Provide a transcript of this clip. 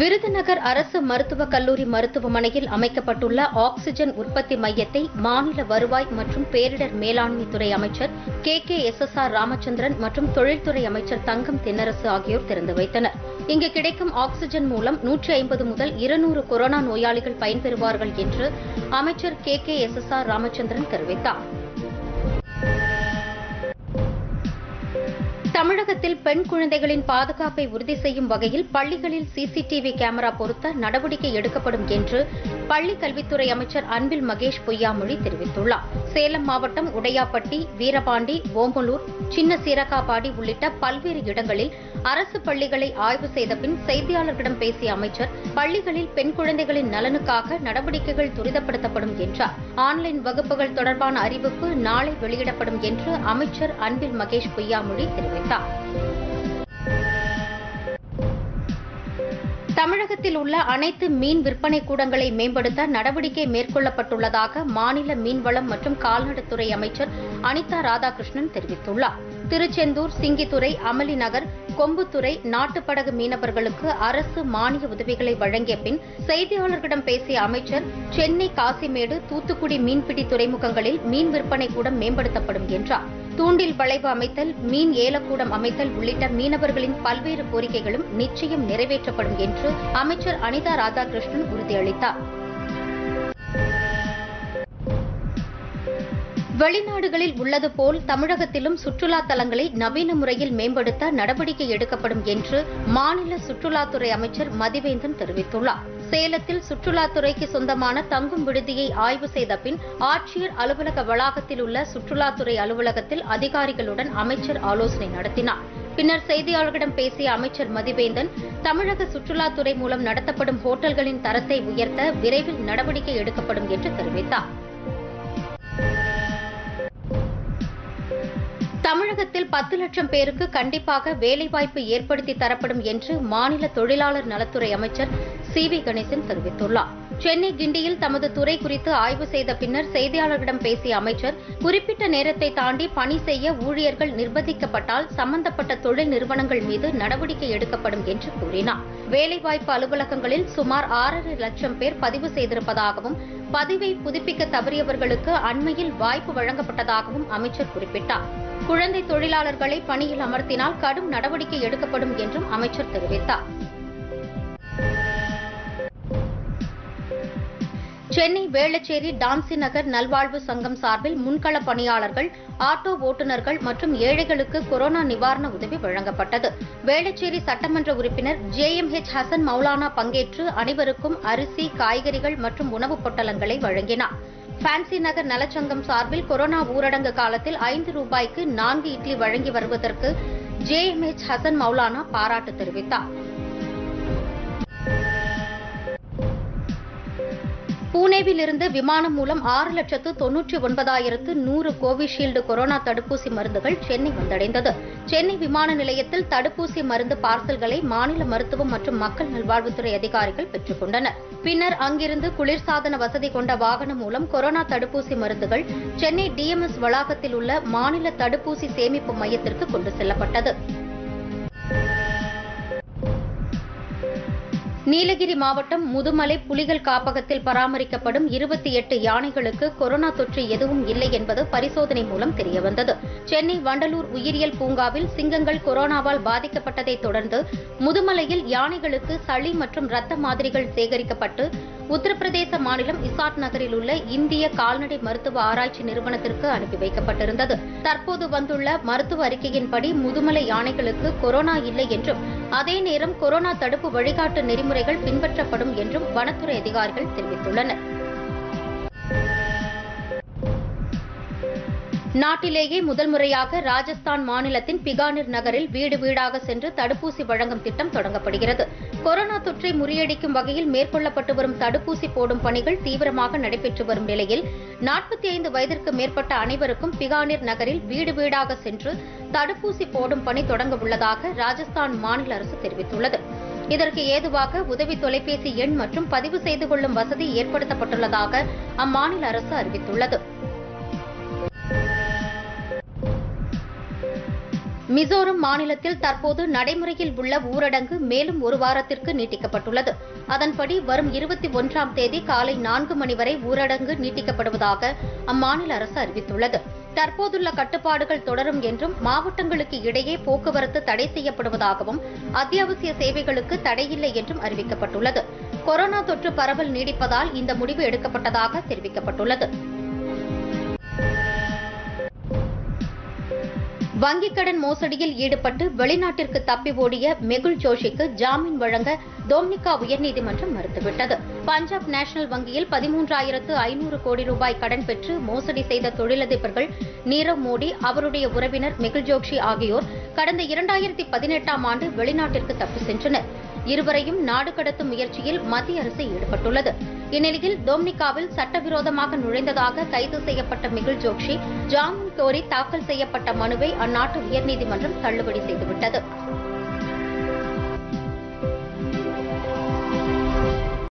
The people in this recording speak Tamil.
விருதுநகர் அரசு மருத்துவக் கல்லூரி மருத்துவமனையில் அமைக்கப்பட்டுள்ள ஆக்ஸிஜன் உற்பத்தி மையத்தை மாநில வருவாய் மற்றும் பேரிடர் மேலாண்மை துறை அமைச்சர் K K S S R Ramachandran மற்றும் தொழில்துறை அமைச்சர் தங்கம் தென்னரசு ஆகியோர் திறந்து வைத்தனர் இங்கு கிடைக்கும் ஆக்ஸிஜன் மூலம் நூற்றி ஐம்பது முதல் இருநூறு கொரோனா நோயாளிகள் பயன்பெறுவார்கள் என்று அமைச்சர் K K S S R Ramachandran தெரிவித்தார் தமிழகத்தில் பெண் குழந்தைகளின் பாதுகாப்பை உறுதி செய்யும் வகையில் பள்ளிகளில் சிசிடிவி கேமரா பொருத்த நடவடிக்கை எடுக்கப்படும் என்று பள்ளிக் கல்வித்துறை அமைச்சர் அன்பில் மகேஷ் பொய்யாமொழி தெரிவித்துள்ளார் சேலம் மாவட்டம் உடையாப்பட்டி வீரபாண்டி ஓம்பலூர் சின்ன சீரகாபாடி உள்ளிட்ட பல்வேறு இடங்களில் அரசு பள்ளிகளை ஆய்வு செய்த பின் செய்தியாளர்களிடம் பேசிய அமைச்சர் பள்ளிகளில் பெண் குழந்தைகளின் நலனுக்காக நடவடிக்கைகள் துரிதப்படுத்தப்படும் என்றார் ஆன்லைன் வகுப்புகள் தொடர்பான அறிவிப்பு நாளை வெளியிடப்படும் என்று அமைச்சர் அன்பில் மகேஷ் பொய்யாமொழி தெரிவித்தார் தமிழகத்தில் உள்ள அனைத்து மீன் விற்பனை கூடங்களை மேம்படுத்த நடவடிக்கை மேற்கொள்ளப்பட்டுள்ளதாக மாநில மீன்வளம் மற்றும் கால்நடைத்துறை அமைச்சர் அனிதா ராதாகிருஷ்ணன் தெரிவித்துள்ளார் திருச்செந்தூர் சிங்கித்துறை அமளி நகர் கொம்புத்துறை நாட்டுப்படகு மீனவர்களுக்கு அரசு மானிய உதவிகளை வழங்கிய பின் செய்தியாளர்களிடம் பேசிய அமைச்சர் சென்னை காசிமேடு தூத்துக்குடி மீன்பிடி துறைமுகங்களில் மீன் விற்பனை கூடம் மேம்படுத்தப்படும் என்றார் தூண்டில் வளைவு அமைத்தல் மீன் ஏலக்கூடம் அமைத்தல் உள்ளிட்ட மீனவர்களின் பல்வேறு கோரிக்கைகளும் நிச்சயம் நிறைவேற்றப்படும் என்று அமைச்சர் அனிதா ராதாகிருஷ்ணன் உறுதியளித்தார் வெளிநாடுகளில் உள்ளது போல் தமிழகத்திலும் சுற்றுலா தலங்களை நவீன முறையில் மேம்படுத்த நடவடிக்கை எடுக்கப்படும் என்று மாநில சுற்றுலாத்துறை அமைச்சர் மதிவேந்தன் தெரிவித்துள்ளார் சேலத்தில் சுற்றுலாத்துறைக்கு சொந்தமான தங்கும் விடுதியை ஆய்வு செய்த பின் ஆட்சியர் அலுவலக வளாகத்தில் உள்ள சுற்றுலாத்துறை அலுவலகத்தில் அதிகாரிகளுடன் அமைச்சர் ஆலோசனை நடத்தினார் பின்னர் செய்தியாளர்களிடம் பேசிய அமைச்சர் மதிவேந்தன் தமிழக சுற்றுலாத்துறை மூலம் நடத்தப்படும் ஹோட்டல்களின் தரத்தை உயர்த்த விரைவில் நடவடிக்கை எடுக்கப்படும் என்று தெரிவித்தார் தமிழகத்தில் பத்து லட்சம் பேருக்கு கண்டிப்பாக வேலைவாய்ப்பு ஏற்படுத்தி தரப்படும் என்று மாநில தொழிலாளர் நலத்துறை அமைச்சர் சி வி கணேசன் தெரிவித்துள்ளார் சென்னை கிண்டியில் தமது துறை குறித்து ஆய்வு செய்த பின்னர் செய்தியாளர்களிடம் பேசிய அமைச்சர் குறிப்பிட்ட நேரத்தை தாண்டி பணி செய்ய ஊழியர்கள் நிர்பந்திக்கப்பட்டால் சம்பந்தப்பட்ட தொழில் நிறுவனங்கள் மீது நடவடிக்கை எடுக்கப்படும் என்று கூறினார் வேலைவாய்ப்பு அலுவலகங்களில் சுமார் ஆறரை லட்சம் பேர் பதிவு செய்திருப்பதாகவும் பதிவை புதுப்பிக்க தவறியவர்களுக்கு அண்மையில் வாய்ப்பு வழங்கப்பட்டதாகவும் அமைச்சர் குறிப்பிட்டார் குழந்தை தொழிலாளர்களை பணியில் அமர்த்தினால் கடும் நடவடிக்கை எடுக்கப்படும் என்றும் அமைச்சர் தெரிவித்தார் சென்னை வேளச்சேரி டான்சி நகர் நல்வாழ்வு சங்கம் சார்பில் முன்கள பணியாளர்கள் ஆட்டோ ஓட்டுநர்கள் மற்றும் ஏழைகளுக்கு கொரோனா நிவாரண உதவி வழங்கப்பட்டது வேளச்சேரி சட்டமன்ற உறுப்பினர் J M H Hasan Maulana பங்கேற்று அனைவருக்கும் அரிசி காய்கறிகள் மற்றும் உணவுப் பொட்டலங்களை வழங்கினார் ஃபேன்சி நகர் நலச்சங்கம் சார்பில் கொரோனா ஊரடங்கு காலத்தில் ஐந்து ரூபாய்க்கு நான்கு இட்லி வழங்கி வருவதற்கு J M H Hasan Maulana பாராட்டு தெரிவித்தார் பூனேவில் இருந்து விமானம் மூலம் ஆறு லட்சத்து தொன்னூற்றி ஒன்பதாயிரத்து நூறு கோவிஷீல்டு கொரோனா தடுப்பூசி மருந்துகள் சென்னை வந்தடைந்தது சென்னை விமான நிலையத்தில் தடுப்பூசி மருந்து பார்சல்களை மாநில மருத்துவம் மற்றும் மக்கள் நல்வாழ்வுத்துறை அதிகாரிகள் பெற்றுக் கொண்டனர் பின்னர் அங்கிருந்து குளிர்சாதன வசதி கொண்ட வாகனம் மூலம் கொரோனா தடுப்பூசி மருந்துகள் சென்னை டிஎம்எஸ் வளாகத்தில் உள்ள மாநில தடுப்பூசி சேமிப்பு மையத்திற்கு கொண்டு செல்லப்பட்டது நீலகிரி மாவட்டம் முதுமலை புலிகள் காப்பகத்தில் பராமரிக்கப்படும் இருபத்தி எட்டு யானைகளுக்கு கொரோனா தொற்று எதுவும் இல்லை என்பது பரிசோதனை மூலம் தெரியவந்தது சென்னை வண்டலூர் உயிரியல் பூங்காவில் சிங்கங்கள் கொரோனாவால் பாதிக்கப்பட்டதைத் தொடர்ந்து முதுமலையில் யானைகளுக்கு சளி மற்றும் ரத்த மாதிரிகள் சேகரிக்கப்பட்டு உத்தரப்பிரதேச மாநிலம் இசாட் நகரில் உள்ள இந்திய கால்நடை மருத்துவ ஆராய்ச்சி நிறுவனத்திற்கு அனுப்பி வைக்கப்பட்டிருந்தது தற்போது வந்துள்ள மருத்துவ அறிக்கையின்படி முதுமலை யானைகளுக்கு கொரோனா இல்லை என்றும் அதே நேரம் கொரோனா தடுப்பு வழிகாட்டு நெறிமுறைகள் பின்பற்றப்படும் என்றும் வனத்துறை அதிகாரிகள் தெரிவித்துள்ளனர் நாட்டிலேயே முதல் முறையாக ராஜஸ்தான் மாநிலத்தின் பிகானிர் நகரில் வீடு வீடாக சென்று தடுப்பூசி வழங்கும் திட்டம் தொடங்கப்படுகிறது கொரோனா தொற்றை முறியடிக்கும் வகையில் மேற்கொள்ளப்பட்டு வரும் தடுப்பூசி போடும் பணிகள் தீவிரமாக நடைபெற்று வரும் நிலையில் நாற்பத்தி ஐந்து வயதிற்கு மேற்பட்ட அனைவருக்கும் பிகானிர் நகரில் வீடு வீடாக சென்று தடுப்பூசி போடும் பணி தொடங்க உள்ளதாக ராஜஸ்தான் மாநில அரசு தெரிவித்துள்ளது இதற்கு ஏதுவாக உதவி தொலைபேசி எண் மற்றும் பதிவு செய்து கொள்ளும் வசதி ஏற்படுத்தப்பட்டுள்ளதாக அம்மாநில அரசு அறிவித்துள்ளது மிசோரம் மாநிலத்தில் தற்போது நடைமுறையில் உள்ள ஊரடங்கு மேலும் ஒரு வாரத்திற்கு நீட்டிக்கப்பட்டுள்ளது அதன்படி வரும் இருபத்தி ஒன்றாம் தேதி காலை நான்கு மணி வரை ஊரடங்கு நீட்டிக்கப்படுவதாக அம்மாநில அரசு அறிவித்துள்ளது தற்போதுள்ள கட்டுப்பாடுகள் தொடரும் என்றும் மாவட்டங்களுக்கு இடையே போக்குவரத்து தடை செய்யப்படுவதாகவும் அத்தியாவசிய சேவைகளுக்கு தடையில்லை என்றும் அறிவிக்கப்பட்டுள்ளது கொரோனா தொற்று பரவல் நீடிப்பதால் இந்த முடிவு எடுக்கப்பட்டதாக தெரிவிக்கப்பட்டுள்ளது வங்கிக் கடன் மோசடியில் ஈடுபட்டு வெளிநாட்டிற்கு தப்பி ஓடிய மெகுல் ஜோஷிக்கு ஜாமீன் வழங்க டொமினிகா உயர்நீதிமன்றம் மறுத்துவிட்டது பஞ்சாப் நேஷனல் வங்கியில் பதிமூன்றாயிரத்து ஐநூறு கோடி ரூபாய் கடன் பெற்று மோசடி செய்த தொழிலதிபர்கள் நீரவ் மோடி அவருடைய உறவினர் மெகுல் ஜோஷி ஆகியோர் கடந்த இரண்டாயிரத்தி பதினெட்டாம் ஆண்டு வெளிநாட்டிற்கு தப்பி சென்றனர் இருவரையும் நாடு கடத்தும் முயற்சியில் மத்திய அரசு ஈடுபட்டுள்ளது இந்நிலையில் டொமினிகாவில் சட்டவிரோதமாக நுழைந்ததாக கைது செய்யப்பட்ட மிகுல் ஜோக்ஷி ஜாமீன் கோரி தாக்கல் செய்யப்பட்ட மனுவை அந்நாட்டு உயர்நீதிமன்றம் தள்ளுபடி செய்துவிட்டது